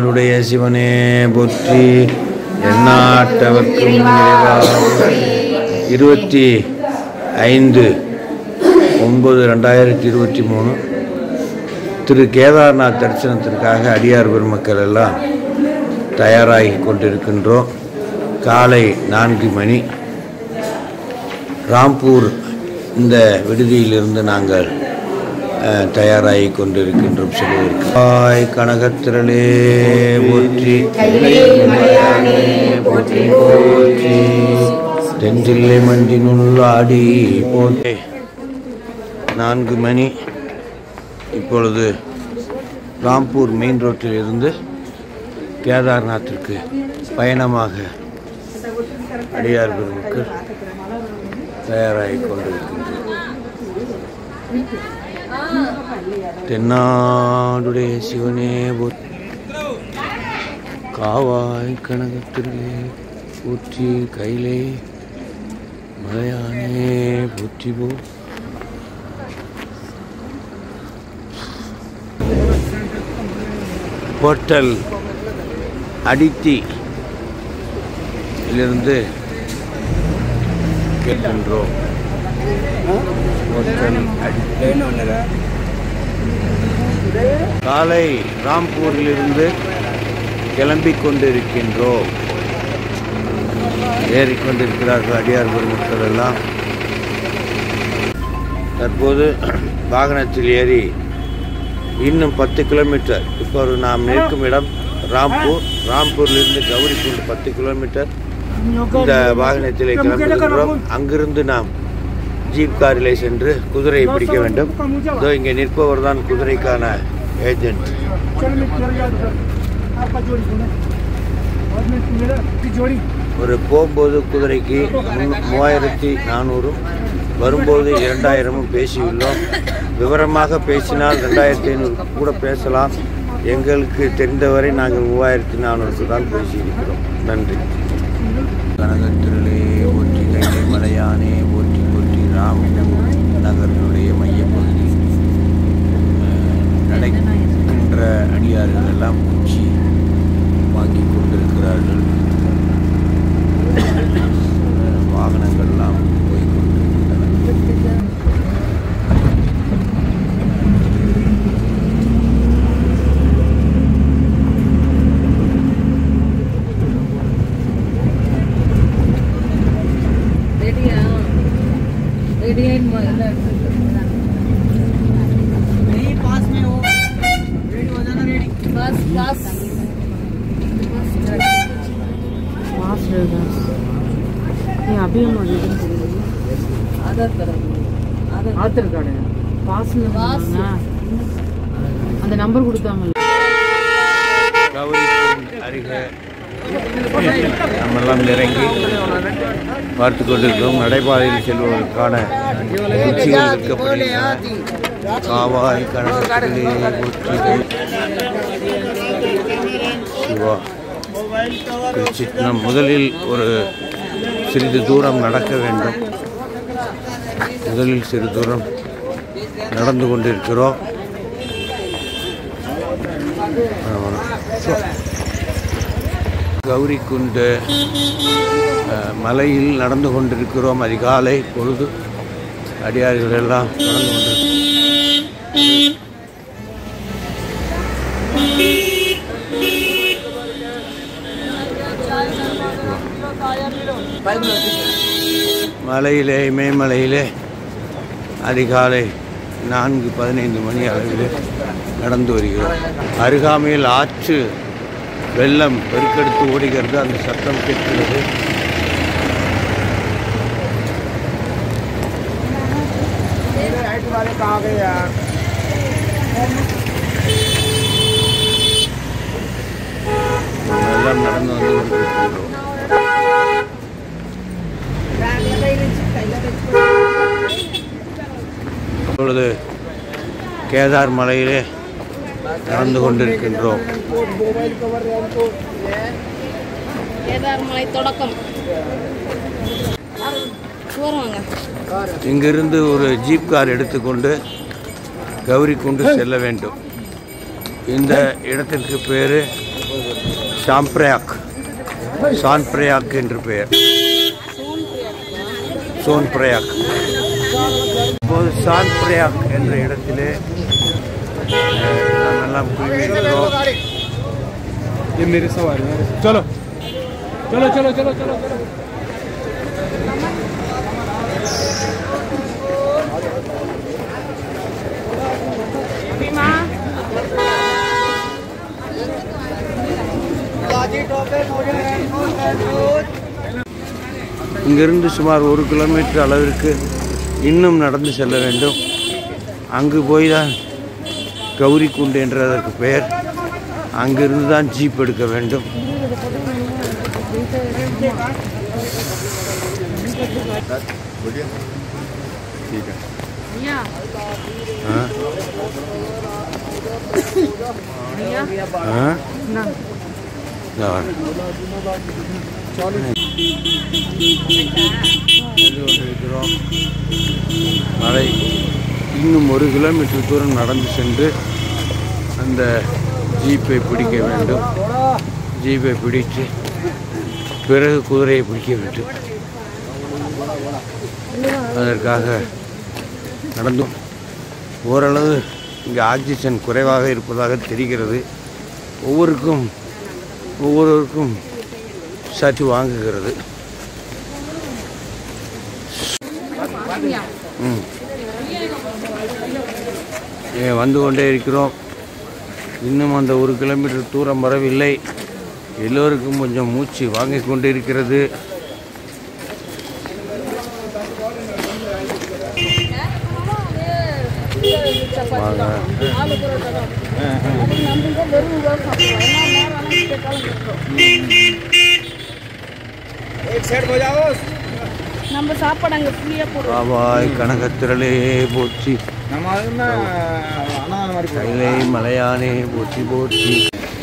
தென்னாடுடைய சிவனே போற்றி எந்நாட்டவர்க்கும் இறைவா போற்றி. இருபத்தி ஐந்து ஒன்பது ரெண்டாயிரத்தி இருபத்தி மூணு திரு கேதார்நாத் தரிசனத்திற்காக அடியார் பெருமக்கள் எல்லாம் தயாராகி கொண்டிருக்கின்றோம் காலை நான்கு மணி ராம்பூர் இந்த விடுதியிலிருந்து நாங்கள் அஹ், தயாராகி கொண்டிருக்கின்றோம் செல்வதற்கு ஆய் கனகத்திரளே போற்றி மலையானே போற்றி போற்றி தென்றில்லை மண்டினுள் ஆடி போற்றி நான்கு மணி இப்பொழுது ராம்பூர் மெயின் ரோட்டில் இருந்து கேதார்நாத்திற்கு பயணமாக அடியார் பெருமக்கள் தயாராகி கொண்டிருக்கின்றனர் தென்னாடுடைய சிவனே போற்றி காவாய் கனகத்திலே போற்றி கையிலே மலையானே போற்றி போ ஹோட்டல் அடித்தி இலிருந்து கேட்கின்றோம் ஹோட்டல் அடித்தி காலை ராம்பூரிலிருந்து கிளம்பிக் கொண்டிருக்கின்றோம் ஏறிக்கொண்டிருக்கிறார்கள் அடியார் பெருமக்கள் எல்லாம் தற்போது வாகனத்தில் ஏறி இன்னும் பத்து கிலோமீட்டர் இப்போ ஒரு நாம் நிற்கும் இடம் ராம்பூர் ராம்பூர்லேருந்து கௌரிக்குண்டு பத்து கிலோமீட்டர் இந்த வாகனத்திலே கிளம்புகின்றோம் அங்கிருந்து நாம் ஜீப் காரிலே சென்று குதிரையை பிடிக்க வேண்டும் இதோ இங்கே நிற்பவர் தான் குதிரைக்கான ஏஜென்ட் ஒரு போகும்போது குதிரைக்கு முன்னூ- மூவாயிரத்தி நானூறும் வரும்போது இரண்டாயிரமும் பேசியுள்ளோம் விவரமாக பேசினால் ரெண்டாயிரத்தி ஐநூறு கூட பேசலாம் எங்களுக்கு தெரிந்தவரை நாங்கள் மூவாயிரத்தி நானூறுக்கு தான் பேசியிருக்கிறோம் நன்றி கனகத்திரளே ஒற்றி கைலை மலையானே ஒற்றி ஒற்றி ராமபூர் நகரினுடைய மையப்பகுதி அஹ், நடக்கின்ற அடியார்கள் எல்லாம் உச்சி வாங்கி கொண்டிருக்கிறார்கள் அஹ், வாகனங்கள்லாம் போய் கொண்டிருக்கின்றன ரெடியா ரெடியா எல்லாம் नहीं पास में हो रेडी हो जाना रेडी बस बस पास रहेगा ये अभी हम रिटर्न करेंगे Aadhaar card Aadhaar Aadhaar card pass Pass. அந்த நம்பர் கொடுத்தாங்கல்ல கௌரிக்குண்ட் அருகே நம்மெல்லாம் இறங்கி பார்த்து கொண்டிருக்கிறோம் நடைபாதையில் செல்வதற்கான உச்சிகள் வைக்கப்படுகின்றன காவாய் கனகத்திலே போற்றி சிவா திருச்சிற்றம்பலம். முதலில் ஒரு சிறிது தூரம் நடக்க வேண்டும் முதலில் சிறிது தூரம் நடந்து கொண்டிருக்கிறோம் ஆமா. கௌரிக்குண்டு அஹ், மலையில் நடந்து கொண்டிருக்கிறோம் அதிகாலை பொழுது அடியார்கள் எல்லாம் நடந்து கொண்டிருக்கிறோம் மலையிலே இமயமலையிலே அதிகாலை நான்கு பதினைந்து மணி அளவில் நடந்து வருகிறோம் அருகாமையில் ஆற்று வெள்ளம் பெருக்கெடுத்து ஓடுகிறது அந்த சத்தம் கேட்கிறது நாம் எல்லாம் நடந்து வந்து கொண்டிருக்கின்றோம் இப்பொழுது கேதார் மலையிலே நடந்து கொண்டிருக்கின்றோம் கேதார்மலை தொடக்கம் வருவாங்க இங்கிருந்து ஒரு ஜீப் கார் எடுத்துக்கொண்டு கௌரி கொண்டு செல்ல வேண்டும் இந்த இடத்திற்கு பேர் ஷாம்பிரயாக் சான் பிரயாக் என்று பெயர் சோன் பிரயாக் இப்போது சான் பிரயாக் என்ற இடத்திலே அஹ், நாம் எல்லாம் குழுமியிருக்கிறோம் ये मेरी सवारी है चलो चलो चलो चलो चलो चलो இங்கிருந்து சுமார் ஒரு கிலோமீட்டர் அளவிற்கு இன்னும் நடந்து செல்ல வேண்டும் அங்கு போய் தான் கௌரி குண்டு என்று அதற்கு பெயர் அங்கிருந்து தான் ஜீப் எடுக்க வேண்டும் ஐயா ஆ? ஐயா ஆ? இந்தாங்க. இதோ வரேன். சென்று கொண்டிருக்கிறோம். மழை இன்னும் ஒரு கிலோமீட்டர் தூரம் நடந்து சென்று அந்த ஜீப்பை பிடிக்க வேண்டும் ஜீப்பை பிடித்து பிறகு குதிரையை பிடிக்க வேண்டும் அதற்காக நடந்தோம் ஓரளவு இங்கே ஆக்சிஜன் குறைவாக இருப்பதாக தெரிகிறது ஒவ்வொருக்கும் ஒவ்வொருவருக்கும் சற்று வாங்குகிறது ம் ஏ, வந்து கொண்டே இருக்கிறோம் இன்னும் அந்த ஒரு கிலோமீட்டர் தூரம் வரவில்லை எல்லோருக்கும் கொஞ்சம் மூச்சு வாங்கிக் கொண்டு இருக்கிறது வாங்க ஆலு பரோட்டா தான் அதுக்கு நம்ம இங்க வெறும் இதாக சாப்பிடுவோம் என்ன நேரம் ஆனால் கேட்டாலும் கொடுக்குறோம் एक साइड हो जाओ நம்ம சாப்பாடு அங்கே ஃப்ரீயாக போடுவோம் பாபாய் கனகத்திரளே போற்றி நம்ம அதுன்னா அண்ணா மாதிரி கைலை மலையானே போற்றி போற்றி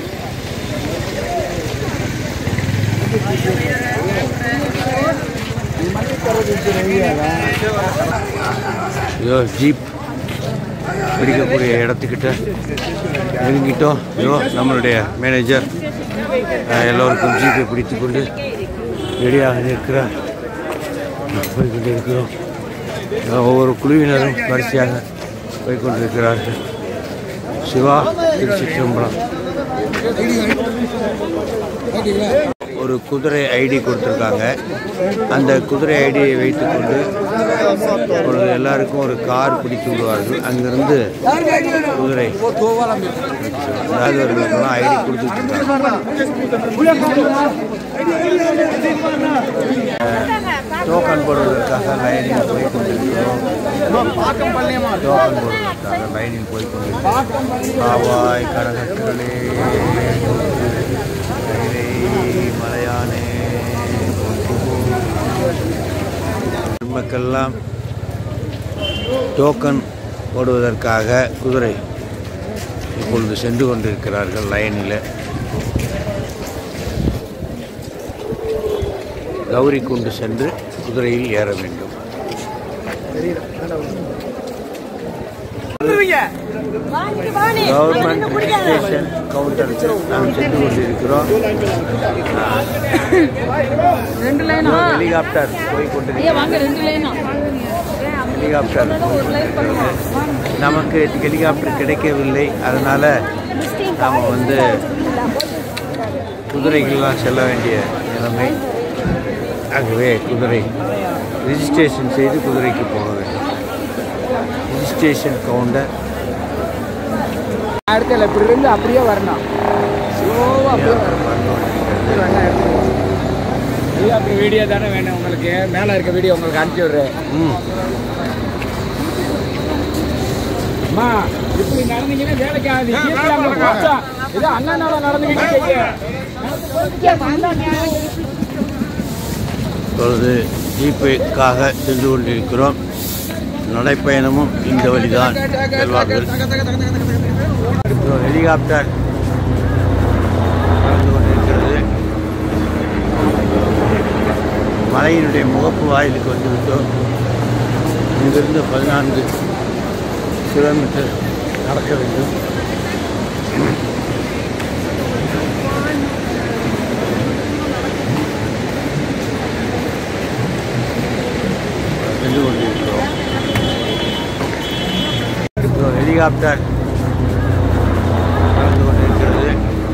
இதோ ஜீப் பிடிக்கக்கூடிய இடத்துக்கிட்ட நெருங்கிட்டோம் இதோ நம்மளுடைய மேனேஜர் அஹ், எல்லோருக்கும் ஜீப்பை பிடித்து கொண்டு ரெடியாக நிற்கிறார் போய் கொண்டு இருக்கிறோம் அஹ், ஒவ்வொரு குழுவினரும் வரிசையாக போய் கொண்டிருக்கிறார்கள் சிவா திருச்சிற்றம்பலம் ஒரு குதிரை ஐடி கொடுத்துருக்காங்க அந்த குதிரை ஐடியை வைத்துக்கொண்டு இப்பொழுது எல்லாருக்கும் ஒரு கார் பிடித்து விடுவார்கள் அங்கிருந்து குதிரை இல்லாதவர்களுக்கெல்லாம் ஐடி கொடுத்துட்டு டோக்கன் போடுவதற்காக லைனில் போய் கொண்டிருக்கிறோம் டோக்கன் போடுவதற்காக லைனில் போய் கொண்டிருக்கிறோம் ஆவாய் கனகத்திரளே கைலை மலையானே மக்கள்லாம் டோக்கன் போடுவதற்காக குதிரை இப்பொழுது சென்று கொண்டிருக்கிறார்கள் லைனில் கௌரி கொண்டு சென்று குதிரையில் ஏற வேண்டும் கவர்மெண்ட் ரிஜிஸ்ட்ரேஷன் கவுண்டருக்கு நாம் சென்று கொண்டிருக்கிறோம் ரெண்டு லைனா ஹெலிகாப்டர் போய் ஐயா கொண்டிருக்கிறோம் வாங்க ரெண்டு லைனா ஹெலிகாப்டர் நமக்கு ஹெலிகாப்டர் கிடைக்கவில்லை அதனால் நாம் வந்து குதிரைகள்லாம் செல்ல வேண்டிய நிலைமை ஆகவே குதிரை ரிஜிஸ்ட்ரேஷன் செய்து குதிரைக்கு போக வேண்டும் ரிஜிஸ்ட்ரேஷன் கவுண்டர் இடத்துல இப்படி இருந்து அப்படியே வரணும் ஸ்லோவாக அப்படியே வரணும் ஐயா அப்படி வீடியோ தானே வேணும் உங்களுக்கு மேலே இருக்க வீடியோ உங்களுக்கு அனுப்பிச்சி விடுறேன் ம் அம்மா இப்படி நடந்தீங்கன்னா வேலைக்கு ஆகுது ஜீப்ல அங்க போச்சா இது அண்ணனால நடந்துக்கிட்டு இருக்கீங்க. இப்பொழுது ஜீப்புக்காக சென்று கொண்டிருக்கிறோம் நடைப்பயணமும் இந்த வழிதான் செல்வார்கள் இதோ ஹெலிகாப்டர் பறந்து கொண்டிருக்கிறது மலையினுடைய முகப்பு வாயிலுக்கு வந்துவிட்டோம் இங்கிருந்து பதினான்கு கிலோமீட்டர் நடக்க வேண்டும் ஹெலிகாப்டர் நடந்து கொண்டிருக்கிறது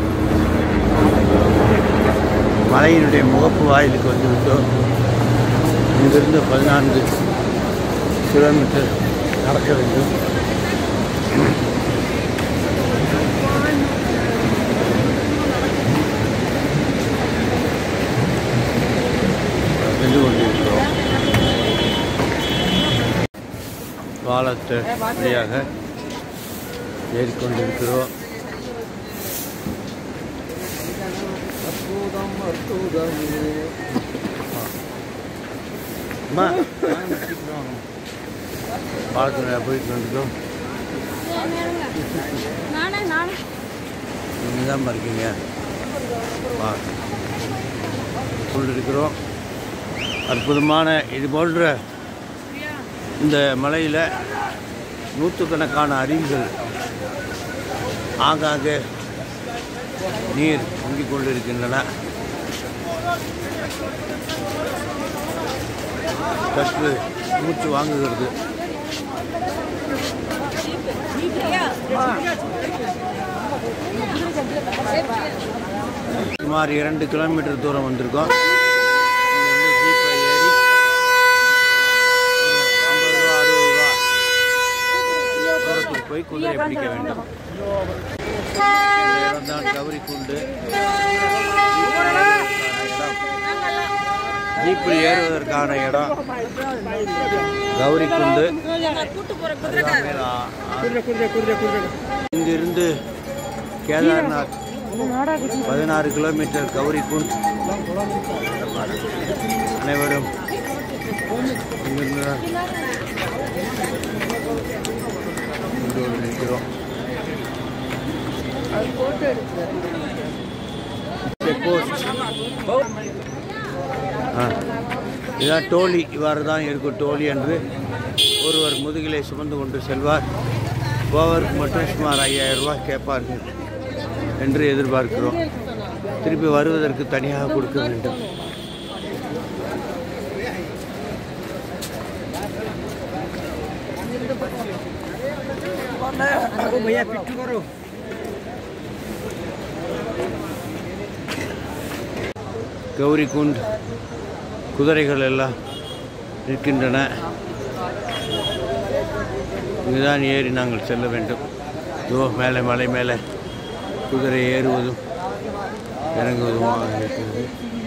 மலையினுடைய முகப்பு வாயிலுக்கு வந்து விட்டோம் இங்கிருந்து பதினான்கு கிலோமீட்டர் நடக்க வேண்டும் சென்று கொண்டிருக்கிறோம் பாலத்தை வழியாக ஏறிக்கொண்டிருக்கிறோம் அம்மா பாலத்தில் போயிட்டு வந்துட்டோம் நானே நானே நீங்கள் தான் இருக்கீங்க வா கொண்டிருக்கிறோம் அற்புதமான இது போன்ற இந்த மலையில் நூற்றுக்கணக்கான அருவிகள் ஆங்காங்கே நீர் பொங்கிக் கொண்டிருக்கின்றன சற்று மூச்சு வாங்குகிறது சுமார் இரண்டு கிலோமீட்டர் தூரம் வந்திருக்கோம் இங்க வந்து ஜீப்ல ஏறி ஒரு ஐம்பது ரூபா அறுபது ரூபா தூரத்துக்கு போய் குதிரை பிடிக்க வேண்டும் இந்த இடம் தான் கௌரிக்குண்டு ஜீப்பில் ஏறுவதற்கான இடம் கௌரிக்குண்டு அருகாமையில் ஆ- ஆ- இங்கிருந்து கேதார்நாத் பதினாறு கிலோமீட்டர் கௌரிக்குண்ட் அனைவரும் இங்கிருந்து தான் இங்கு வந்து நிற்கிறோம் செக் போஸ்ட் ஆ இதான் டோலி இவ்வாறு தான் இருக்கும் டோலி என்று ஒருவர் முதுகிலை சுமந்து கொண்டு செல்வார் போவருக்கு மட்டும் சுமார் ஐயாயிரம் ரூபாய் கேட்பார்கள் என்று எதிர்பார்க்கிறோம் திருப்பி வருவதற்கு தனியாக கொடுக்க வேண்டும் கௌரிகுண்ட் குதிரைகள் எல்லாம் நிற்கின்றன இங்குதான் ஏறி நாங்கள் செல்ல வேண்டும் இதோ மேலே மலை மேலே குதிரை ஏறுவதும் இறங்குவதுமாக இருக்கிறது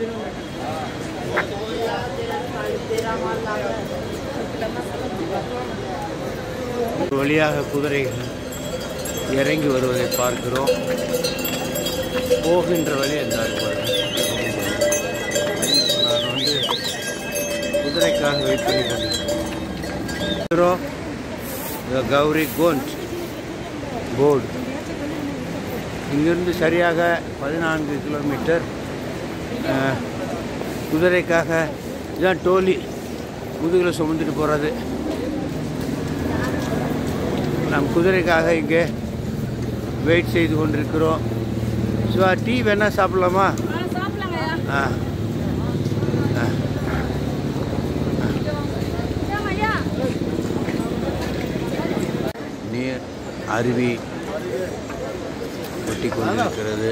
ஒரு வழியாக குதிரைகள் இறங்கி வருவதை பார்க்கிறோம் போகின்ற வழி அந்த நான் வந்து குதிரைக்காக வெயிட் பண்ணி கொண்டிருக்கிறோம் The கௌரி கோண்ட் போர்டு இங்கிருந்து சரியாக பதினான்கு கிலோமீட்டர் அஹ், குதிரைக்காக இதுதான் டோலி முதுகில் சுமந்துட்டு போகிறது நாம் குதிரைக்காக இங்கே வெயிட் செய்து கொண்டிருக்கிறோம் சிவா டீ வேணால் சாப்பிடலாமா ஆ ஆ நீர் அருவி கொட்டி கொண்டிருக்கிறது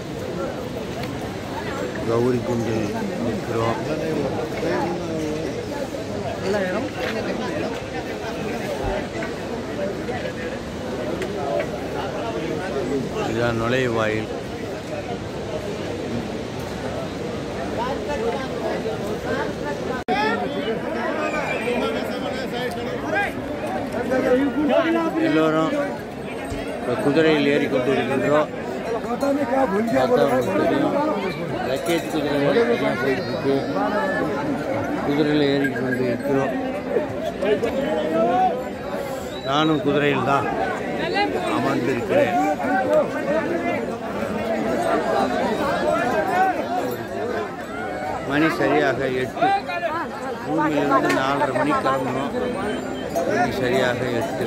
கௌரி குண்டில் நிற்கிறோம் இதுதான் நுழைவாயில் எல்லோரும் இப்ப குதிரையில் ஏறிக்கொண்டு இருக்கின்றோம் பார்த்தா உங்களுக்கு தெரியும். லக்கேஜ் குதிரை எல்லாம் போயிட்டு இருக்கு குதிரையில் ஏறிக்கொண்டு இருக்கிறோம் நானும் குதிரையில் தான் அமர்ந்திருக்கிறேன் மணி சரியாக எட்டு ரூமிலிருந்து நாலரை மணிக்கு கிளம்பணும் மணி சரியாக எட்டு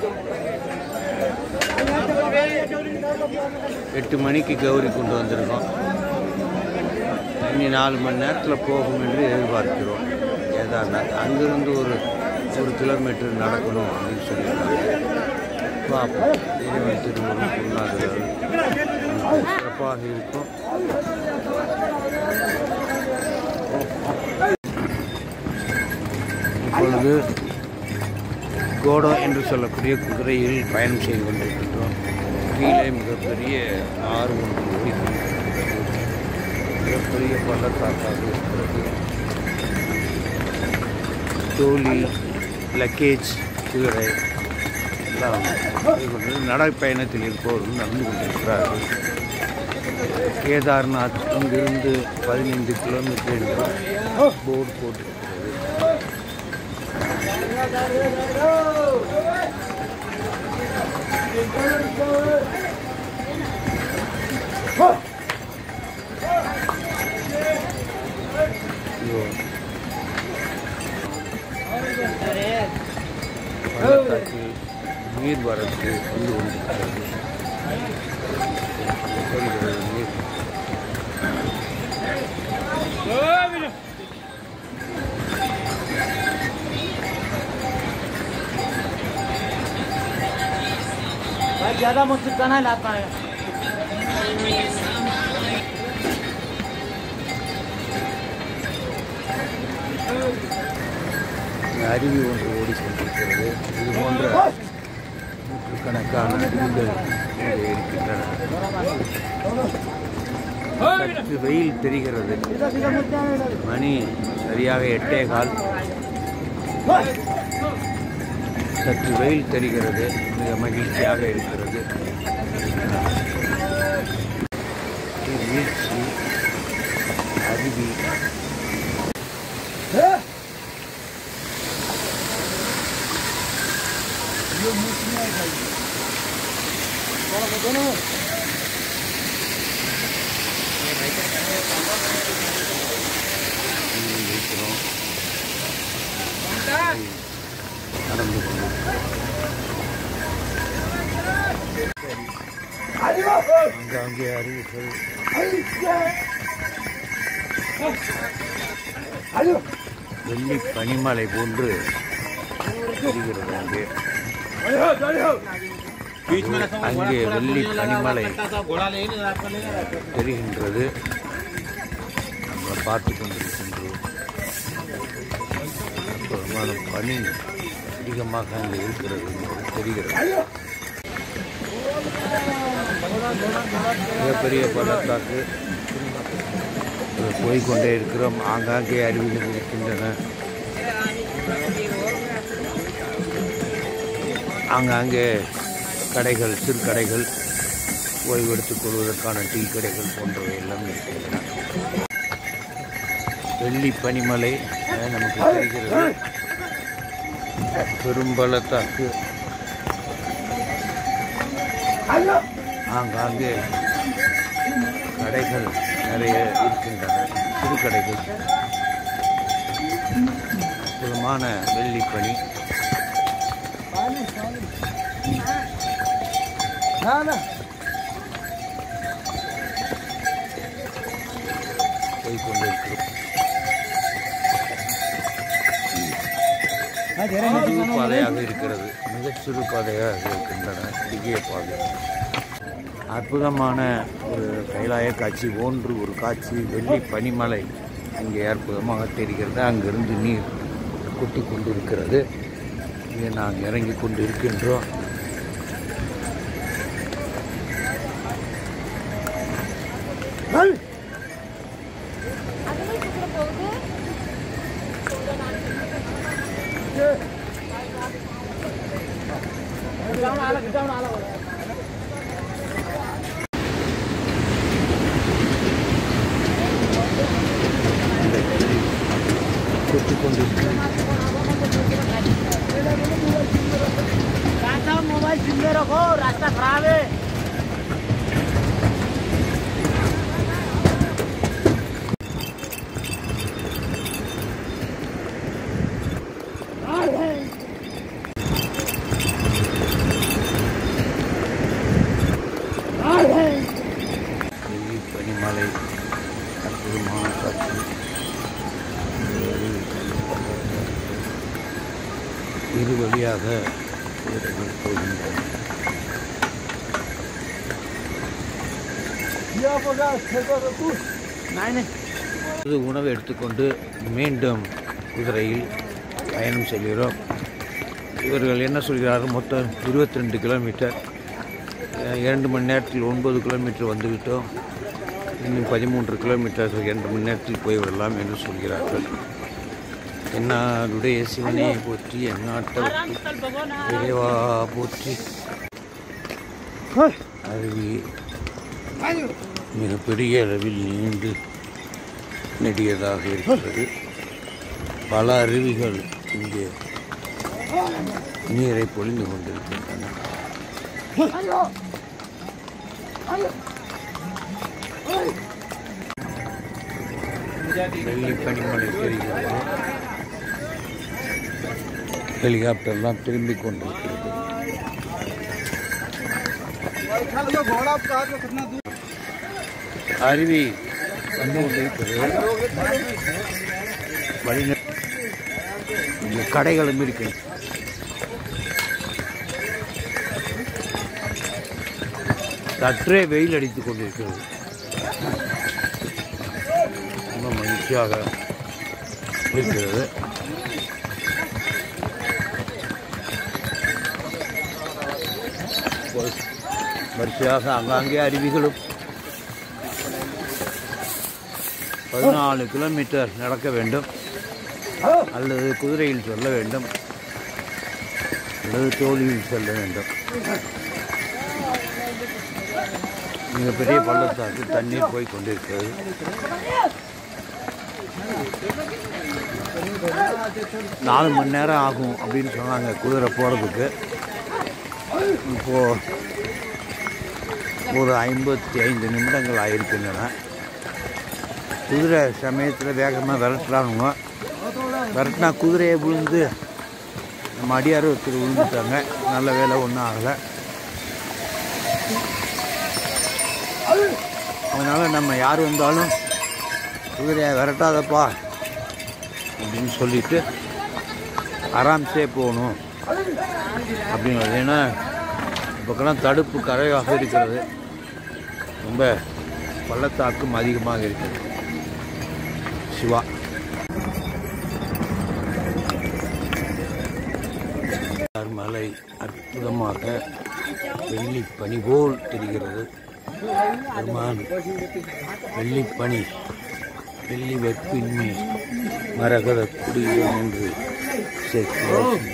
எட்டு மணிக்கு கௌரி கொண்டு வந்திருக்கோம் இனி நாலு மணி நேரத்தில் போகும் என்று எதிர்பார்க்கிறோம் கேதார்நாத் அங்கிருந்து ஒரு ஒரு கிலோமீட்டர் நடக்கணும் அப்படின்னு சொல்லியிருக்காங்க பார்ப்போம் இறைவன் திருமணம் பொருளாதாரம் சிறப்பாக இருக்கும் இப்பொழுது கோடோ என்று சொல்லக்கூடிய குதிரையில் பயணம் செய்து கொண்டிருக்கின்றோம் கீழே மிகப்பெரிய ஆறு ஒன்று ஓடிக்கொண்டிருக்கிறது மிகப்பெரிய பள்ளத்தாக்காக இருக்கிறது தோழி லக்கேஜ் குதிரை எல்லாம் கொண்டு நடைப்பயணத்தில் இருப்பவர்கள் நடந்து கொண்டிருக்கிறார்கள் கேதார்நாத் இங்கிருந்து பதினைந்து கிலோமீட்டர் என்று போர்டு போட்டிருக்கிறது ஐயோ. பள்ளத்தாக்கில் நீர் வரத்து வந்து கொண்டிருக்கிறது வருகிறது நீர் ज्यादा मुश्किल का नहीं लाता है இந்த அருவி ஒன்று ஓடிக்கொண்டிருக்கிறது இது போன்ற நூற்றுக்கணக்கான அருவிகள் இங்கே இருக்கின்றன சற்று வெயில் தெரிகிறது மணி சரியாக எட்டே கால் சற்று வெயில் தெரிகிறது மிக மகிழ்ச்சியாக இருக்கிறது இது வீழ்ச்சி அருவி இங்கே இருக்கிறோம் நடந்து கொண்டிருக்கிறோம் அங்கே அருவிகள் வெள்ளி பனிமலை போன்று தெரிகிறது அங்கே அங்கே வெள்ளி பனிமலை தெரிகின்றது நம்ம பார்த்து கொண்டிருக்கின்றோம் அற்புதமான பனி அதிகமாக அங்கே இருக்கிறது என்பது தெரிகிறது மிகப்பெரிய பள்ளத்தாக்கு போய்கொண்டே இருக்கிறோம் ஆங்காங்கே அருவிகள் இருக்கின்றன ஆங்காங்கே கடைகள் சிறு கடைகள் ஓய்வெடுத்துக் கொள்வதற்கான டீ கடைகள் போன்றவை எல்லாம் இருக்கின்றன வெள்ளி பனிமலை அஹ், நமக்கு தெரிகிறது பெரும்பள்ளத்தாக்கு ஆங்காங்கே கடைகள் நிறைய இருக்கின்றன சிறு கடைகள் அற்புதமான வெள்ளிப்பனி போய்கொண்டிருக்கிறோம் சிறு பாதையாக இருக்கிறது மிகச் சிறு பாதையாக இருக்கின்றன குறுகிய பாதை அற்புதமான ஒரு கைலாய காட்சி போன்று ஒரு காட்சி வெள்ளி பனிமலை இங்கே அற்புதமாக தெரிகிறது அங்கிருந்து நீர் கொட்டி கொண்டிருக்கிறது இங்கே நாம் இறங்கி கொண்டு இருக்கின்றோம் இந்த நீர் கொட்டி கொண்டிருக்கிறது मोबाइल जिम्मे रखो रास्ता खराब है வெள்ளி பனிமலை அற்புதமான காட்சி இரு வழியாக வீரர்கள் போகின்றனர் இது உணவு எடுத்துக்கொண்டு மீண்டும் குதிரையில் பயணம் செல்கிறோம் இவர்கள் என்ன சொல்கிறார்கள் மொத்தம் இருபத்தி ரெண்டு கிலோமீட்டர் அஹ், இரண்டு மணி நேரத்தில் ஒன்பது கிலோமீட்டர் வந்துவிட்டோம் இன்னும் பதிமூன்று கிலோமீட்டர் இரண்டு மணி நேரத்தில் போய்விடலாம் என்று சொல்கிறார்கள் என்னாருடைய சிவனே போற்றி எந்நாட்டை இறைவா போற்றி அருவி மிகப்பெரிய அளவில் நீண்டு நெடியதாக இருக்கிறது பல அருவிகள் இங்கே நீரை பொழிந்து கொண்டிருக்கின்றன வெள்ளி பனிமலை தெரிகிறது ஹெலிகாப்டர்லாம் திரும்பிக் கொண்டிருக்கிறது அருவி வந்து கொண்டிருக்கிறது வழிநட இங்கே கடைகளும் இருக்கு சற்றே வெயில் அடித்துக் கொண்டிருக்கிறது ரொம்ப மகிழ்ச்சியாக இருக்கிறது ஒரு- வரிசையாக அங்கங்கே அருவிகளும் பதினாலு கிலோமீட்டர் நடக்க வேண்டும் அல்லது குதிரையில் செல்ல வேண்டும் அல்லது தோழியில் செல்ல வேண்டும் மிகப்பெரிய பள்ளத்தாக்கு தண்ணீர் போய் கொண்டிருக்கிறது நாலு மணி நேரம் ஆகும் அப்படின்னு சொன்னாங்க குதிரை போகிறதுக்கு இப்போ ஒரு ஐம்பத்தி ஐந்து நிமிடங்கள் ஆகியிருக்கின்றன குதிரை சமயத்தில் வேகமாக விரட்டுறானுங்க விரட்டினா குதிரையை விழுந்து நம்ம அடியார் ஒருத்தர் விழுந்துட்டாங்க நல்ல வேலை ஒன்றும் ஆகலை அதனால் நம்ம யார் வந்தாலும் குதிரையை விரட்டாதப்பா அப்படின்னு சொல்லிட்டு ஆராம்சே போகணும் அப்படிங்கிறது ஏன்னா பக்கம்லாம் தடுப்பு கரையாக இருக்கிறது ரொம்ப பள்ளத்தாக்கும் அதிகமாக இருக்கிறது சிவா மலை அற்புதமாக வெள்ளி பனி போல் தெரிகிறது பெருமான் வெள்ளி பனி வெள்ளி வெப்பின்மை மரகத குடியும் என்று சேர்க்கிறார்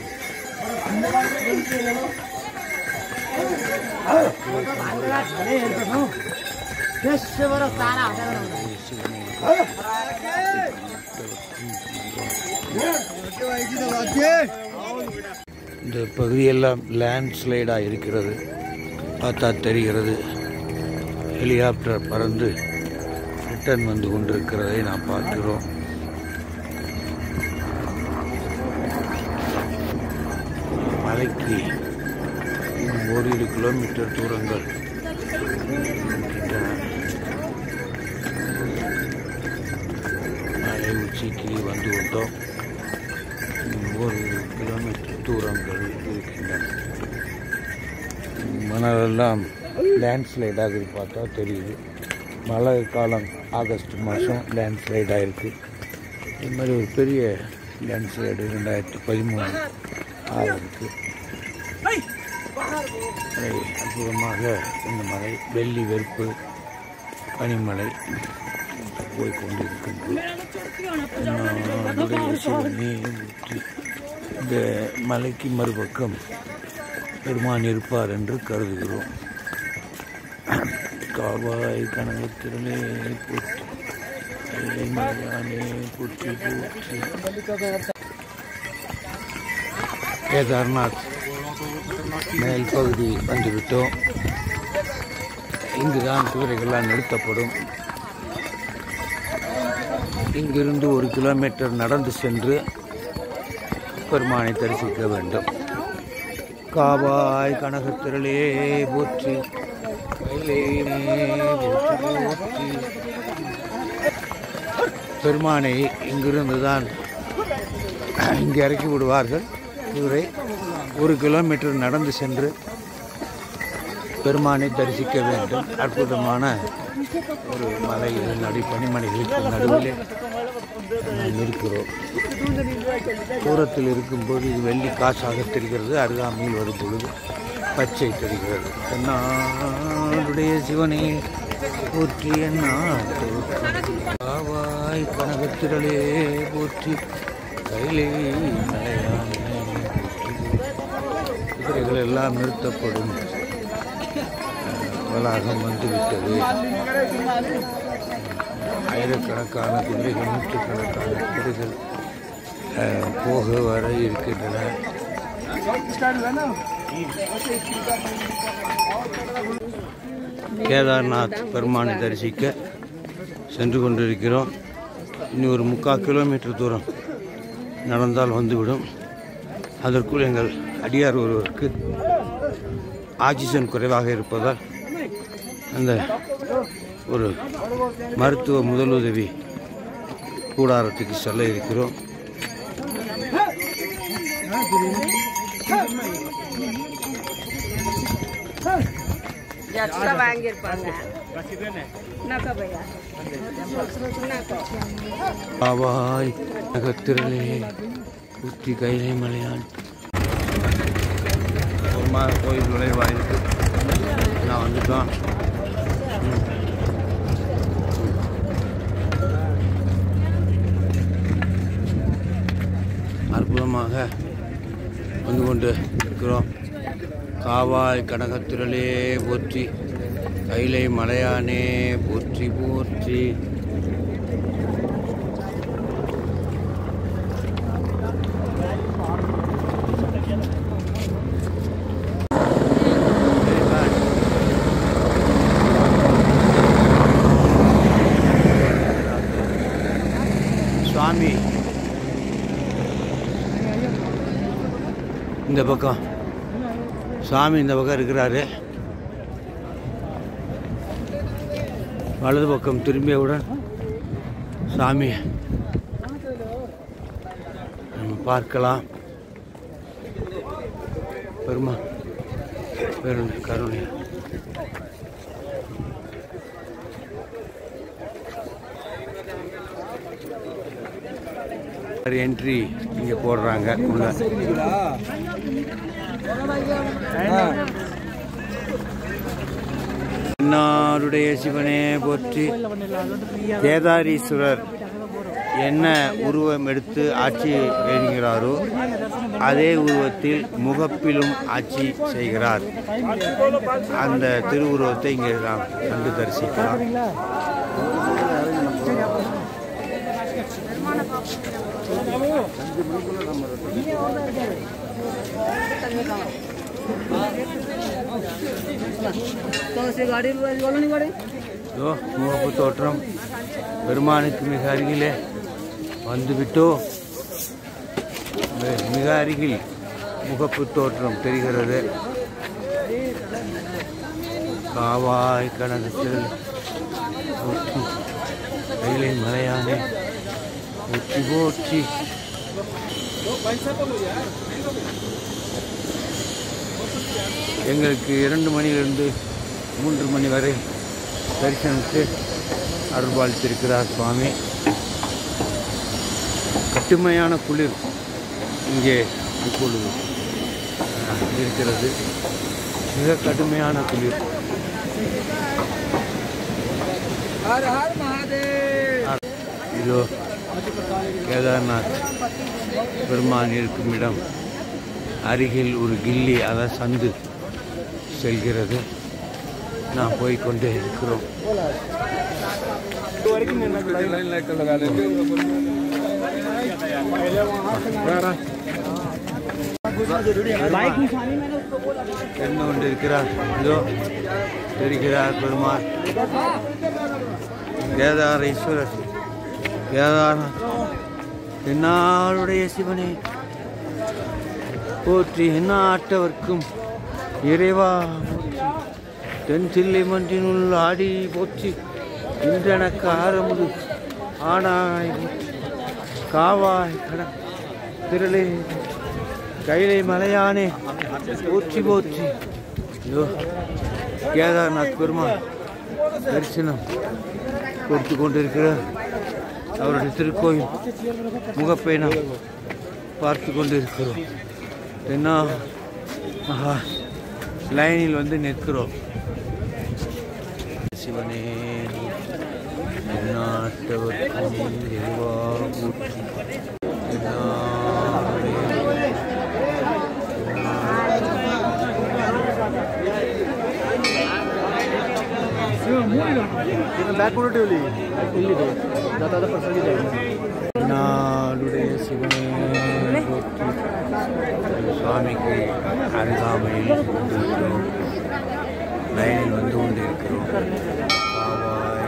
இந்த பகுதியெல்லாம் லேண்ட்ஸ்லைடாக இருக்கிறது பார்த்தா தெரிகிறது ஹெலிகாப்டர் பறந்து ரிட்டர்ன் வந்து கொண்டிருக்கிறதை நாம் பார்க்கிறோம் மலைக்கு இன்னும் ஓரிரு கிலோமீட்டர் தூரங்கள் இருக்கின்றன மலை உச்சிக்கு வந்து விட்டோம் இன்னும் ஒரு கிலோமீட்டர் தூரங்கள் இருக்கின்றன மணலெல்லாம் லேண்ட்ஸ்லைடாக பார்த்தா தெரியுது மழை காலம் ஆகஸ்ட் மாதம் லேண்ட்ஸ்லைட் ஆகிருக்கு இது மாதிரி ஒரு பெரிய லேண்ட்ஸ்லைடு ரெண்டாயிரத்தி பதிமூணு ஆகிருக்கு மழை அற்புதமாக இந்த மலை வெள்ளி வெறுப்பு பனிமலை போய் கொண்டிருக்கின்றது நாடுடைய சிவனே ஊற்றி இந்த மலைக்கு மறுபக்கம் பெருமான் இருப்பார் என்று கருதுகிறோம் காவாய் கனகத்திரளே போற்றி மலையானே போற்றி போற்றி கேதார்நாத் மேல் பகுதி வந்துவிட்டோம் இங்குதான் குதிரைகள்லாம் நிறுத்தப்படும் இங்கிருந்து ஒரு கிலோமீட்டர் நடந்து சென்று பெருமானை தரிசிக்க வேண்டும் காவாய் கனகத்திரளே போற்றி மயிலே போற்றி போற்றி பெருமானை இங்கிருந்து தான் இங்கே இறக்கி விடுவார்கள் குதிரை ஒரு கிலோமீட்டர் நடந்து சென்று பெருமானை தரிசிக்க வேண்டும் அற்புதமான ஒரு மலையில் நடு பனிமலைகளுக்கு நடுவில் நாம் இருக்கிறோம் தூரத்தில் இருக்கும்போது இது வெள்ளி காசாக தெரிகிறது அருகாமையில் வரும் பொழுது பச்சை தெரிகிறது என்னாருடைய சிவனே போற்றி என்னாட்டு காவாய் கனகத்திரளே போற்றி கையிலே மலையானே குதிரைகள் எல்லாம் நிறுத்தப்படும் அஹ், வளாகம் வந்துவிட்டது ஆயிரக்கணக்கான குதிரைகள் நூற்றுக்கணக்கான குதிரைகள் அஹ், போக வர இருக்கின்றன கேதார்நாத் பெருமானை தரிசிக்க சென்று கொண்டிருக்கிறோம் இனி ஒரு முக்கால் கிலோமீட்டர் தூரம் நடந்தால் வந்துவிடும் அதற்குள் எங்கள் அடியார் ஒருவருக்கு ஆக்சிஜன் குறைவாக இருப்பதால் அந்த ஒரு மருத்துவ முதலுதவி கூடாரத்துக்கு செல்ல இருக்கிறோம் எக்ஸ்ட்ரா வாங்கியிருப்பாங்க என்னக்கா பையா என்னக்கா ஆவாய் நகத்திரலே புத்தி கைலை மலையான் ஒரு மா கோயில் நுழைவாயிருக்கு நான் வந்துட்டோம் ம். அற்புதமாக வந்து கொண்டு இருக்கிறோம் காவாய் கனகத்திரளே போற்றி கைலை மலையானே போற்றி போற்றி சுவாமி இந்த பக்கம் சுவாமி இந்த பக்கம் இருக்கிறாரு வலது பக்கம் திரும்பியவுடன் சாமி நம்ம பார்க்கலாம் பெருமா பெரும் கருணை என்ட்ரி இங்கே போடுறாங்க உள்ள என்னாருடைய சிவனே போற்றி கேதாரீஸ்வரர் என்ன உருவம் எடுத்து ஆட்சி செய்கிறாரோ அதே உருவத்தில் முகப்பிலும் ஆட்சி செய்கிறார் அந்த திருவுருவத்தை இங்கே நாம் கண்டு தரிசிக்கலாம் இதோ முகப்பு தோற்றம் பெருமானுக்கு மிக அருகிலே வந்துவிட்டோ மிக- மிக அருகில் முகப்பு தோற்றம் தெரிகிறது காவாய் கனகத்தில் போற்றி கைலை மலையானே போற்றி போற்றி எங்களுக்கு இரண்டு மணியிலிருந்து மூன்று மணி வரை தரிசனத்து அருள்பாலித்திருக்கிறார் சுவாமி கட்டுமையான குளிர் இங்கே இப்பொழுது அஹ், இருக்கிறது மிக கடுமையான குளிர் ஹர் ஹர் மகாதேவ் இதோ கேதார்நாத் பெருமான் இருக்கும் இடம் அருகில் ஒரு கில்லி அதாவது சந்து செல்கிறது நாம் போய்க்கொண்டே இருக்கிறோம் என்ன கொண்டிருக்கிறார் இதோ தெரிகிறார் பெருமாள் கேதாரீஸ்வரர் கேதாரநாத் என்னாருடைய சிவனே போற்றி எந்நாட்டவர்க்கும் இறைவா போற்றி தென் தில்லை மன்றினுள் ஆடி போற்றி இன்றனக்கு ஆரமுது ஆனாய் போற்றி காவாய் கட திரளே கைலை மலையானே போற்றி போற்றி இதோ கேதார்நாத் பெருமாள் தரிசனம் கொடுத்து கொண்டிருக்கிற அவருடைய திருக்கோயில் முகப்பை நாம் பார்த்து கொண்டிருக்கிறோம் என்ன ஆஹா, லைனில் வந்து நிற்கிறோம் சிவனே எந்நாட்டவர்க்கும் இறைவா போற்றி. எந்நாளுடைய நாளுடைய சிவனே போற்றி. சுவாமிக்கு அருகாமையில் வந்திருக்கிறோம் லைனில் வந்து கொண்டிருக்கிறோம் காவாய்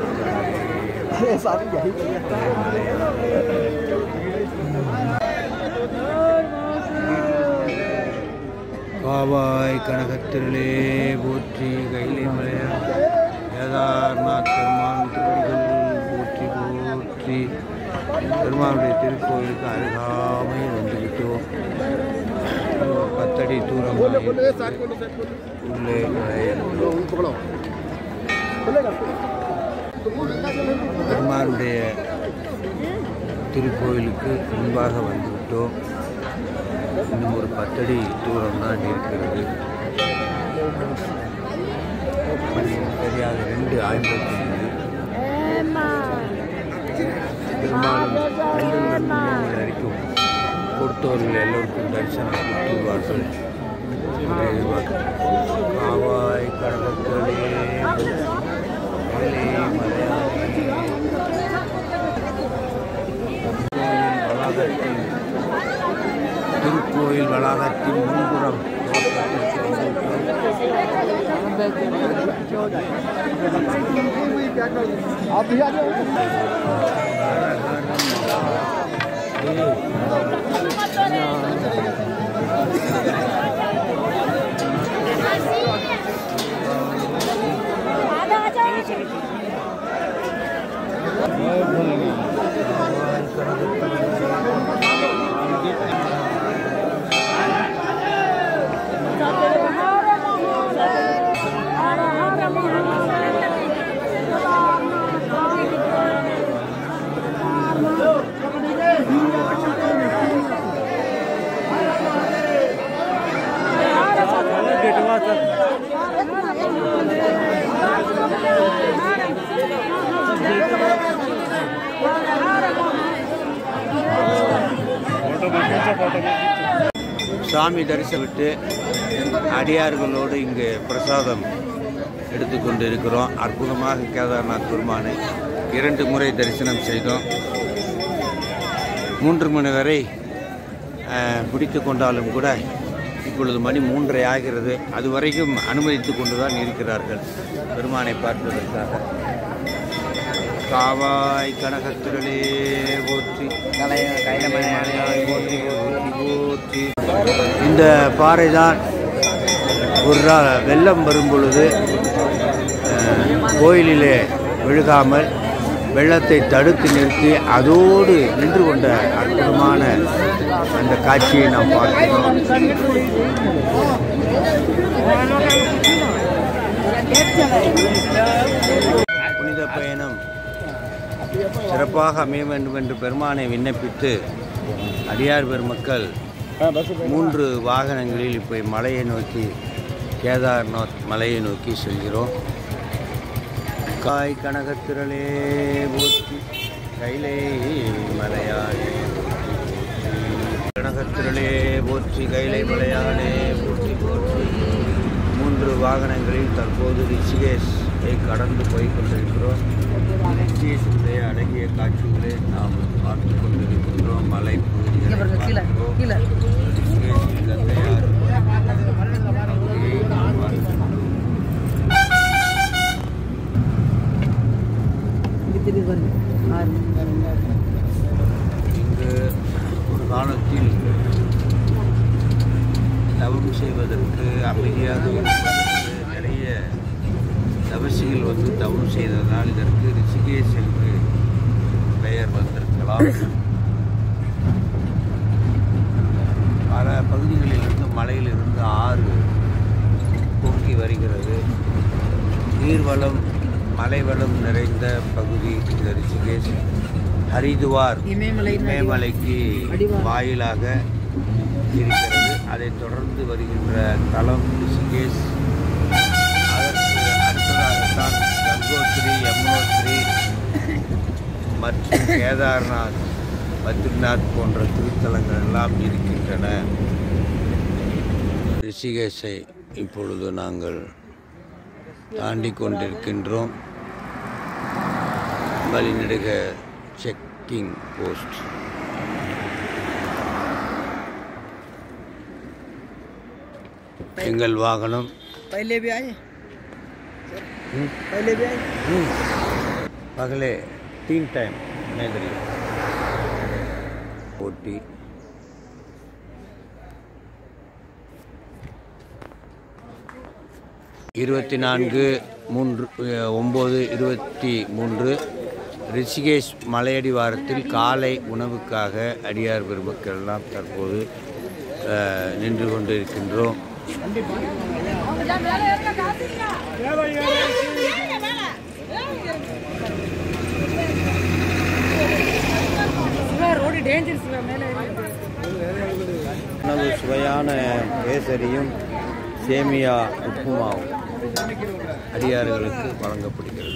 காவாய் கனகத்திரளே போற்றி கைலை மலையா கேதார்நாத் பெருமான் திருவடிகள் போற்றி போற்றி பெருமானுடைய திருக்கோயிலுக்கு அருகாமையில் வந்துவிட்டோம் ஒரு பத்தடி தூரம் உள்ளே நுழைய பெருமானுடைய திருக்கோயிலுக்கு முன்பாக வந்துவிட்டோம் இன்னும் ஒரு பத்தடி தூரம் தான் இருக்கிறது மணி தெரியாத ரெண்டு ஐம்பத்தி ஐந்து பெரும்பாலும் ரெண்டு ரெண்டு மணி வரைக்கும் கொடுத்தவர்கள் எல்லோருக்கும் தரிசனம் கொடுத்துள்ளார்கள் என்று எதிர்பார்க்கிறோம். காவாய் கடற்கரையே மலை மலையாளி கோயில் வளாகத்தில் திருக்கோயில் வளாகத்தின் முன்புறம் சாமி தரிசனம் விட்டு அடியார்களோடு இங்கு பிரசாதம் எடுத்துக்கொண்டு இருக்கிறோம் அற்புதமாக கேதார்நாத் பெருமானை இரண்டு முறை தரிசனம் செய்தோம் மூன்று மணி வரை அஹ், பிடித்து கொண்டாலும் கூட இப்பொழுது மணி மூன்றரை ஆகிறது அது வரைக்கும் அனுமதித்து கொண்டு தான் இருக்கிறார்கள் பெருமானை பார்ப்பதற்காக காவாய் கனகத்திரளே போற்றி கைலமலையாய் போற்றி போற்றி போற்றி இந்த பாறை தான் ஒரு நாள் வெள்ளம் வரும் பொழுது அஹ், கோயிலிலே விழுகாமல் வெள்ளத்தை தடுத்து நிறுத்தி அதோடு நின்று கொண்ட அற்புதமான அந்த காட்சியை நாம் பார்க்கிறோம் புனித பயணம் சிறப்பாக அமைய வேண்டும் என்று பெருமானை விண்ணப்பித்து அடியார் பெருமக்கள் மூன்று வாகனங்களில் இப்போ மலையை நோக்கி கேதார்நாத் மலையை நோக்கி செல்கிறோம் காய் கனகத்திரளே போற்றி கைலை மலையாளே கனகத்திரளே போற்றி கைலை மலையாளே போற்றி போற்றி மூன்று வாகனங்களில் தற்போது ரிஷிகேஷை கடந்து போய் கொண்டிருக்கிறோம் ரிஷிகேஷுடைய அழகிய காட்சிகளை நாம் பார்த்து கொண்டிருக்கின்றோம் மலை பகுதிகளை பார்க்கிறோம். ரிஷிகேஷில் கங்கையாறு அங்கே நாம் பார்க்கிறோம். இங்கு ஒரு காலத்தில் தவம் செய்வதற்கு அமைதியாக இருப்பதற்கு நிறைய தவசிகள் வந்து தவம் செய்ததால் இதற்கு ரிஷிகேஷ் என்று பெயர் வந்திருக்கலாம் பல பகுதிகளிலிருந்து மலையிலிருந்து ஆறு பொங்கி வருகிறது நீர்வளம் மலைவளம் நிறைந்த பகுதி இந்த ரிஷிகேஷ் ஹரிதுவார் இமயமலை இமயமலைக்கு அடிவாரம். வாயிலாக இருக்கிறது அதைத் தொடர்ந்து வருகின்ற தலம் ரிஷிகேஷ் அதற்கு அடுத்ததாகத்தான் கங்கோத்ரி யமுனோத்ரி மற்றும் கேதார்நாத் பத்ரிநாத் போன்ற திருத்தலங்கள் எல்லாம் இருக்கின்றன ரிஷிகேஷை இப்பொழுது நாங்கள் தாண்டி கொண்டிருக்கின்றோம் வழிநெடுக செக்கிங் போஸ்ட் எங்கள் வாகனம் पहले भी आए हम्म, पहले भी आए हम्म, पहले तीन टाइम मैदरी ஓட்டி இருபத்தி நான்கு மூன்று அஹ், ஒம்பது இருபத்தி மூன்று ரிஷிகேஷ் மலையடி வாரத்தில் காலை உணவுக்காக அடியார் பெருமக்கள் எல்லாம் தற்போது அஹ், நின்று கொண்டிருக்கின்றோம் ரோடு டேஞ்சர் சிவா மேலே உணவு சுவையான கேசரியும் சேமியா உப்புமாவும் அடியார்களுக்கு வழங்கப்படுகிறது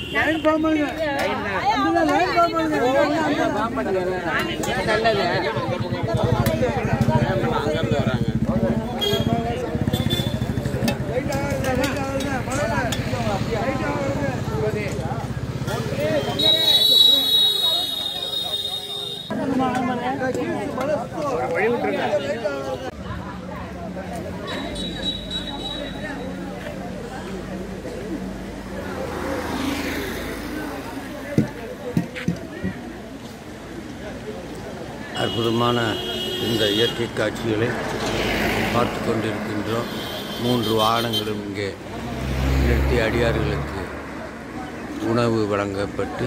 அற்புதமான இந்த இயற்கை காட்சிகளை பார்த்து கொண்டிருக்கின்றோம் மூன்று வாகனங்களும் இங்கே நிறுத்தி அடியார்களுக்கு உணவு வழங்கப்பட்டு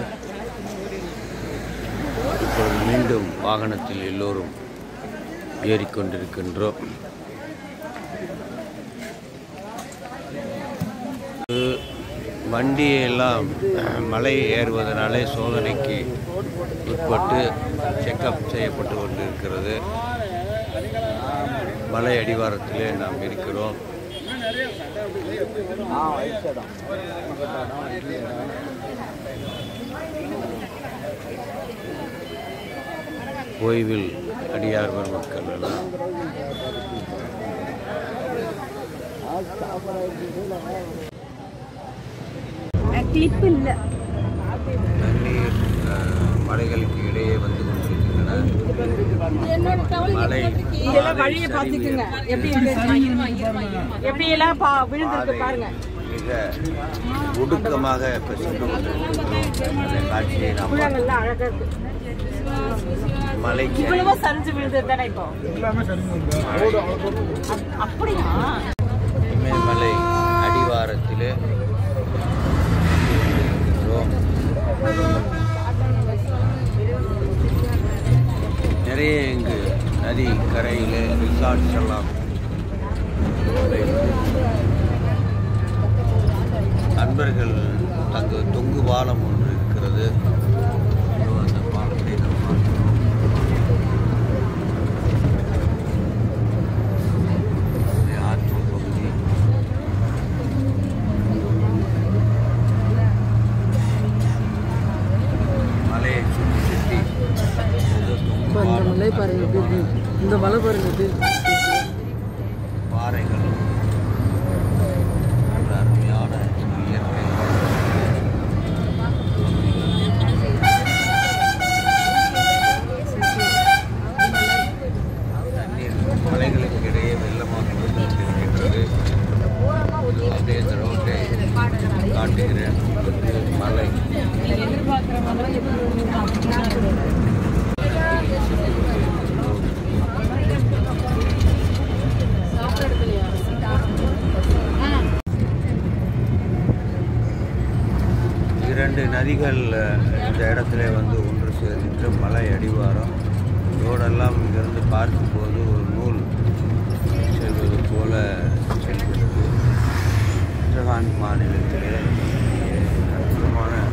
இப்பொழுது மீண்டும் வாகனத்தில் எல்லோரும் ஏறிக்கொண்டிருக்கின்றோம் வண்டியெல்லாம் மலை ஏறுவதனாலே சோதனைக்கு உட்பட்டு செக்கப் செய்யப்பட்டு கொண்டிருக்கிறது மலை அடிவாரத்திலே நாம் இருக்கிறோம் ஓய்வில் அடியார் மக்கள் எல்லாம் கிளிப் இல்லை தண்ணீர் அஹ், மலைகளுக்கு இடையே வந்து கொண்டிருக்கின்றன மலை இதெல்லாம் வழியை பார்த்துக்குங்க எப்படி எப்படி எல்லாம் பா விழுந்திருக்கு பாதை பாருங்க மிக ஒடுக்கமாக இப்போ சென்று கொண்டிருக்கின்றோம் அந்த காட்சியை நாம் பார்க்கிறோம். கூழங்கள்லாம் அழகா இருக்கு மலைக்கு இவ்வளவோ சரிஞ்சு விழுந்தது தானே இப்போ அப்- அப்படியா இமயமலை அடிவாரத்திலே இருக்கிறோம். நிறைய இங்கு நதி கரையில் ரிசார்ட்ஸ் எல்லாம் நண்பர்கள் தங்கு தொங்கு பாலம் ஒன்று இருக்கிறது இதோ அந்த பாலத்தை நாம் பார்க்கிறோம் இது ஆற்று பகுதி மலையை சுற்றி சுற்றி ஏதோ தொங்கு பாலம் மலை பாருங்க எப்படி இருக்கு இந்த மலை பாருங்க எப்படி இருக்கு பாறைகளும் ஒரு அருமையான இயற்கை தண்ணீர் மலைகளுக்கு இடையே வெள்ளமாக வந்து கொண்டிருக்கின்றது அப்படியே இந்த ரோட்டை காட்டுகிறேன் இது மலை இரண்டு நதிகள் அஹ், இந்த இடத்துல வந்து ஒன்று சேர்ந்துட்டு மலை அடிவாரம் ரோடெல்லாம் இங்கிருந்து பார்க்கும்போது ஒரு நூல் செல்வது போல செல்கிறது உத்தரகாண்ட் மாநிலத்திலே அற்புதமான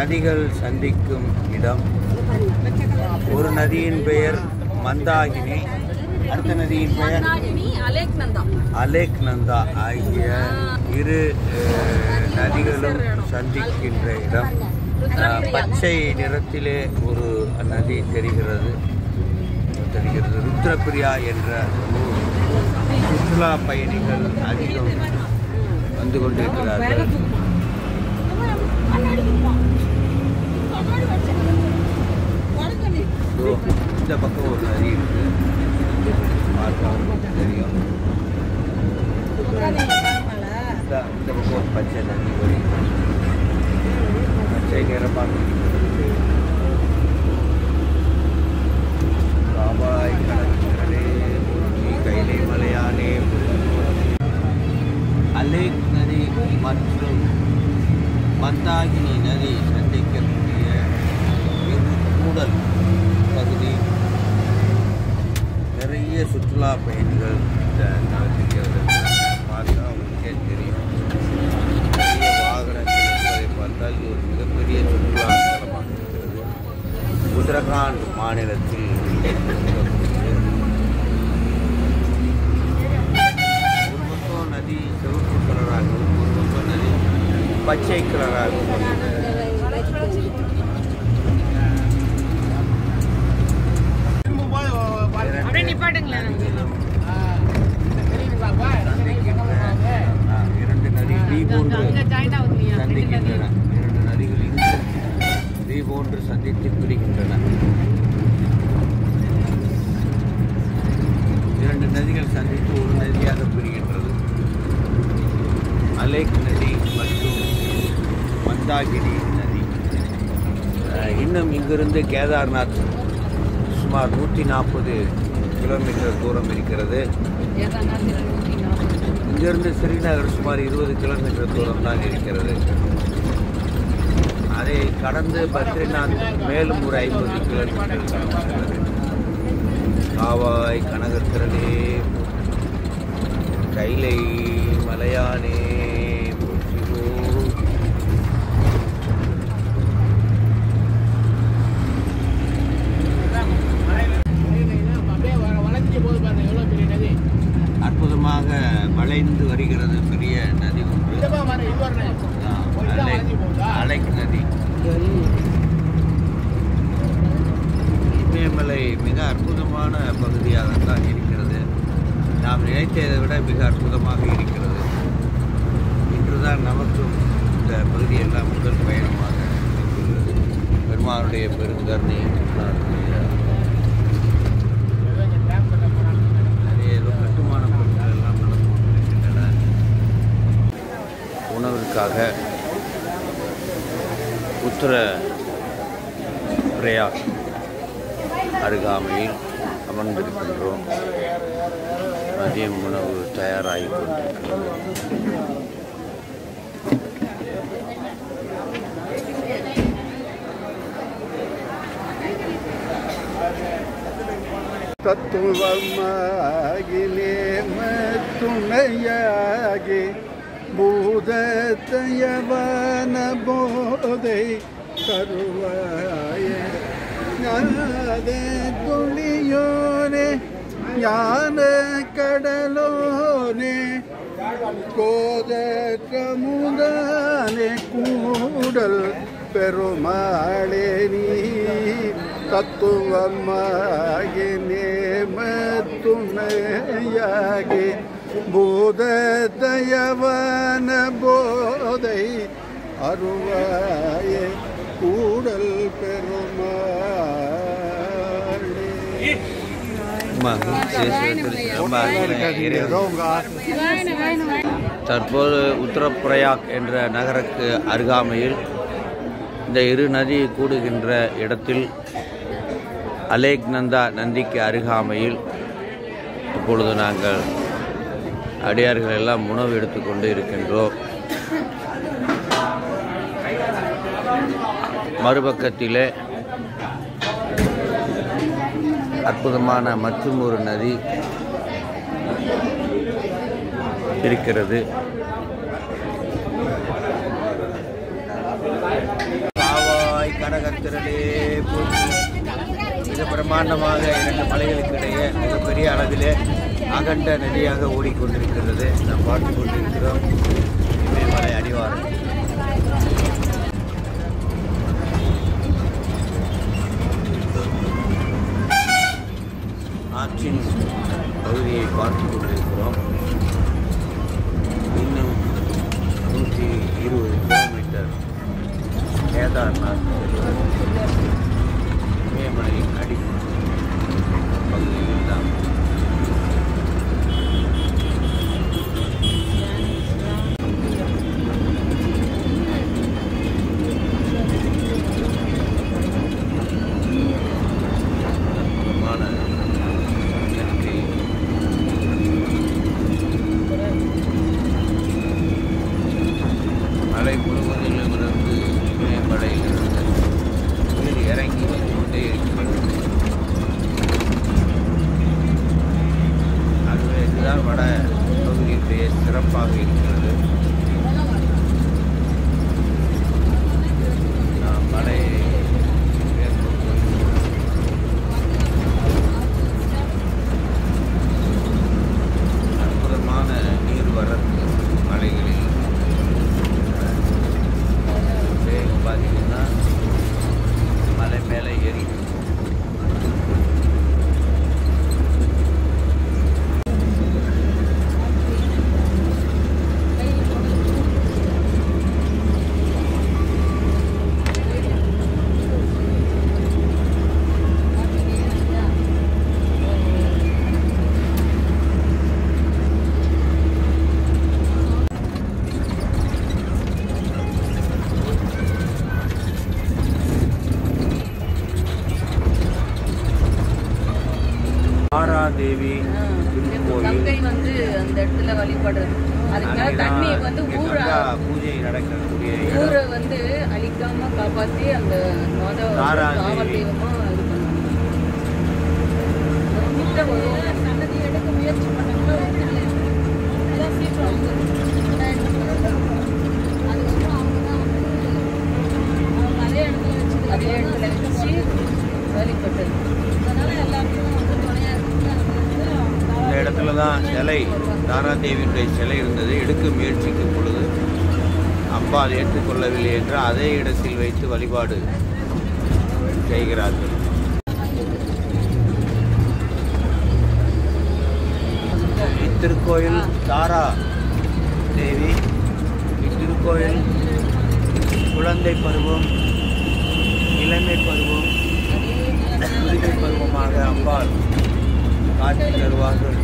நதிகள் சந்திக்கும் இடம் ஒரு நதியின் பெயர் மந்தாகினி அடுத்த நதியின் பெயர் அலேக்நந்தா அலேக் நந்தா ஆகிய இரு அஹ், நதிகளும் சந்திக்கின்ற இடம் அஹ், பச்சை நிறத்திலே ஒரு நதி தெரிகிறது தெரிகிறது ருத்ரபிரியா என்ற ஊர். சுற்றுலா பயணிகள் அதிகம் வந்து கொண்டிருக்கிறார்கள் இதோ இந்த பக்கம் ஒரு நதி இருக்கு பார்த்தா உங்களுக்கு தெரியும் இந்த இந்த பக்கம் ஒரு பச்சை நதி ஓடிட்டு பச்சை நிறமாக இருக்கிறது. காவாய் கடற்கரை முருகி கைலை மலையானே அலேக் நதி மற்றும் மந்தாகினி நதி சந்திக்கக்கூடிய இரு கூடல் பகுதி நிறைய சுற்றுலா பயணிகள் இந்த தளத்துக்கு வருகிறார்கள். பார்த்தா உங்களுக்கே தெரியும் நிறைய வாகனங்கள் இருப்பதை பார்த்தால் இது ஒரு மிகப்பெரிய சுற்றுலா தலமாக இருக்கிறது உத்தரகாண்ட் மாநிலத்தில் இருக்கக்கூடியது. ஒரு பக்கம் நதி சிவப்பு கலராகவும் ஒரு பக்கம் நதி பச்சை கலராகவும் உள்ளது. அப்படியே நிப்பாட்டுங்களேன் ஆ, இரண்டு நதி டி போன்று அங்க ஜாயின் ஆகுதுலையா சந்திக்கின்றன இரண்டு நதிகள் இங்கு டி போன்று சந்தித்து பிரிகின்றன இரண்டு நதிகள் சந்தித்து ஒரு நதியாக பிரிகின்றது அலேக் நதி மற்றும் மந்தாகினி நதி அஹ், இன்னும் இங்கிருந்து கேதார்நாத் சுமார் நூற்றி நாற்பது கிலோமீட்டர் தூரம் இருக்கிறது இங்கிருந்து ஸ்ரீநகர் சுமார் இருபது கிலோமீட்டர் தூரம் தான் இருக்கிறது அதை கடந்து பத்ரிநாத் மேலும் ஒரு ஐம்பது கிலோமீட்டர் கடந்துள்ளது காவாய் கனகத்திரளே கைலை மலையானே போற்றிவோ. அப்படியே வ- வளைஞ்சு போது பாருங்க எவ்வளவு பெரிய நதி அற்புதமாக வளைந்து வருகிறது பெரிய நதி ஒன்று இந்த பக்கம் பாருங்க இது பாருங்க ஆஹ், இதுதான் அலை வளைஞ்சு போகுதா? அலைக் நதி இமயமலை மிக அற்புதமான பகுதியாகத்தான் இருக்கிறது நாம் நினைத்ததை விட மிக அற்புதமாக இருக்கிறது இன்றுதான் நமக்கும் இந்த பகுதியெல்லாம் முதல் பயணமாக இருக்கிறது பெருமானுடைய பெருங்கருணை பெருமானுடைய ஏதோ இங்க டேம் கட்ட போறாங்க நிறைய ஏதோ கட்டுமான பொருட்கள் எல்லாம் நடந்து கொண்டிருக்கின்றன உணவிற்காக உத்தர பிரயாக் அருகாமையில் அமர்ந்திருக்கின்றோம் மதியம் உணவு தயாராகி கொண்டிருக்கிறது ತತ್ವವಾಗಿ ನೇಮ ತುಣಯಾಗಿ ಭೂದತಯವನ ಬೋಧೈ ತರುವಾಯ ஞானதே துளியோனே ஞான கடலோனே கோதமுதானே கூடல் பெருமாளே நீ தத்துவமாகி நேம துணையாகி பூததயவன போதை அருவாயே கூடல் பெருமாளே ரொம்ப தற்போது உத்தரப்பிரயாக் என்ற நகருக்கு அருகாமையில் இந்த இரு நதி கூடுகின்ற இடத்தில் அலேக்நந்தா நந்திக்கு அருகாமையில் இப்பொழுது நாங்கள் அடியார்கள் எல்லாம் உணவு எடுத்துக்கொண்டு இருக்கின்றோம் மறுபக்கத்திலே அற்புதமான மற்றும் ஒரு நதி இருக்கிறது காவாய் கடகத்திரளே போற்றி மிக பிரம்மாண்டமாக இரண்டு மலைகளுக்கு இடையே மிகப்பெரிய அளவிலே அகண்ட நதியாக ஓடிக்கொண்டிருக்கிறது நாம் பார்த்து கொண்டிருக்கிறோம் இமயமலை அடிவாரம் ஆற்றின் பகுதியை பார்த்து கொண்டிருக்கிறோம் இன்னும் நூற்றி இருபது கிலோமீட்டர் கேதார்நாத் செல்வதற்கு இமயமலை அடி பகுதியில் தான் அற்புதமான இயற்கை மலை முழுவதிலும் இருந்து இமயமலையிலிருந்து நீர் இறங்கி வந்து கொண்டே இருக்கிறது அதுவே இதுதான் வட பகுதியுடைய சிறப்பாக இருக்கிறது நாம் மலையை மேற்கொண்டு அற்புதமான நீர் வரத்து மலைகளில் வேகம் பார்த்தீங்கன்னா மலை மேலே ஏறி தாராதேவி திருக்கோயில் கங்கை வந்து அந்த இடத்துல வழிபடுறது அதுக்காக தண்ணி வந்து ஊற கங்கா பூஜை நடக்கக்கூடிய இடம் ஊரை வந்து அழிக்காம காப்பாத்தி அந்த மொத தாராதேவி. காவல் தெய்வமா இது பண்ணுவாங்க கிட்ட வரும் சன்னதி எடுக்க முயற்சி பண்ணாங்கன்னா வந்து எல்லாம் சீக்கிரம் வந்துரும். அதுக்கப்புறம் அவங்க தான் வந்து அவங்க அதே இடத்துல வச்சு அதே இடத்துல வச்சு வழிபட்டது அதனால எல்லாருக்கும் வந்து துணையா இருக்கு இந்த இடத்துல தான் சிலை தாராதேவியுடைய சிலை இருந்தது எடுக்க முயற்சிக்கும் பொழுது அம்பாள் ஏற்றுக்கொள்ளவில்லை என்று அதே இடத்தில் வைத்து வழிபாடு செய்கிறார்கள் இத்திருக்கோயில் தாரா தேவி இத்திருக்கோயில் குழந்தை பருவம் இளமை பருவம் முதுமை பருவமாக அம்பாள் காட்சி தருவார்கள்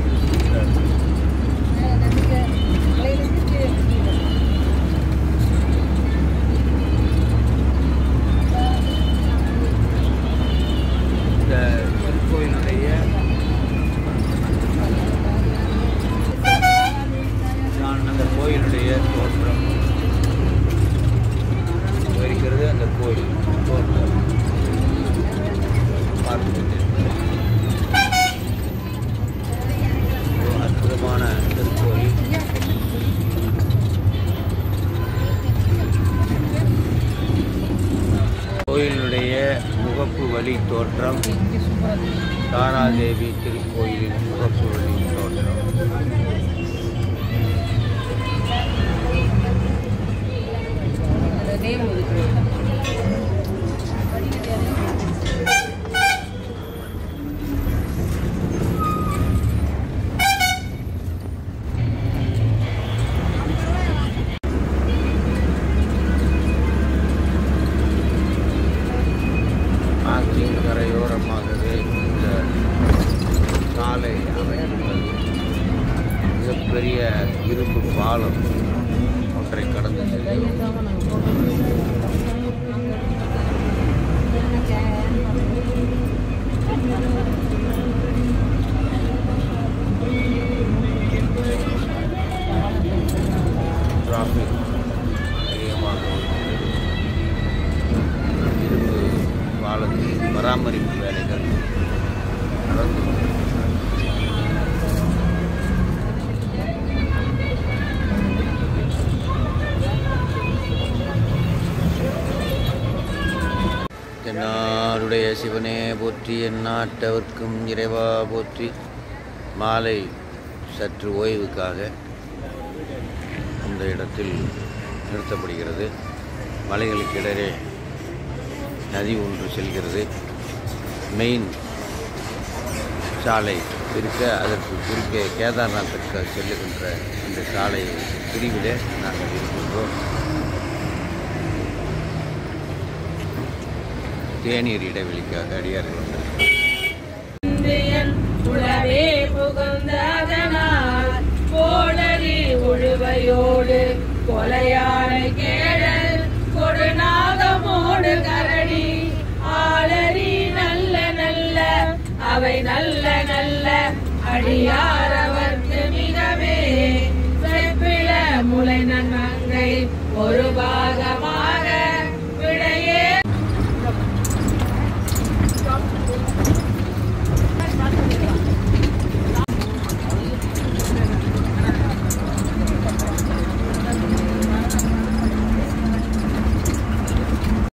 இந்த திருக்கோயிலுடைய நான் அந்த கோயிலுடைய தோற்றம் இருக்கிறது அந்த கோயில் தோற்றம் பார்த்து கொண்டிருக்கிறேன். ஒரு அற்புதமான திருக்கோயில் கோயிலுடைய முகப்பு வழி தோற்றம் தாராதேவி திருக்கோயிலின் முகப்பு வழி தோற்றம் அந்த நேம் இருக்கு ஆற்றின் கரையோரமாகவே இந்த சாலை அமைந்துள்ளது மிகப்பெரிய இரும்பு பாலம் ஒன்றை கடந்து செல்கிறோம் டிராஃபிக் அதிகமாக இருக்கிறது இரும்பு பாலத்தில் பராமரிப்பு வேலைகள் நடந்து கொண்டிருக்கின்றன. போற்றி எந்நாட்டவர்க்கும் இறைவா போற்றி மாலை சற்று ஓய்வுக்காக இந்த இடத்தில் நிறுத்தப்படுகிறது மலைகளுக்கு இடையே நதி ஒன்று செல்கிறது மெயின் சாலை இருக்க அதற்கு குறுக்கே கேதார்நாத்துக்கு செல்லுகின்ற அந்த சாலை பிரிவிலே நாங்கள் இருக்கின்றோம் தேநீர் இடைவெளிக்காக அடியார்கள் வந்திருக்கிறார்கள். உளவே புகுந்ததனால் கோடரி உழுவையோடு கொலையானை கேடல் கொடுநாகமோடு கரடி ஆளரி நல்ல நல்ல அவை நல்ல நல்ல அடியாரவர்க்கு மிகவே செப்பிள முளை நன்மங்கை ஒரு பாகமா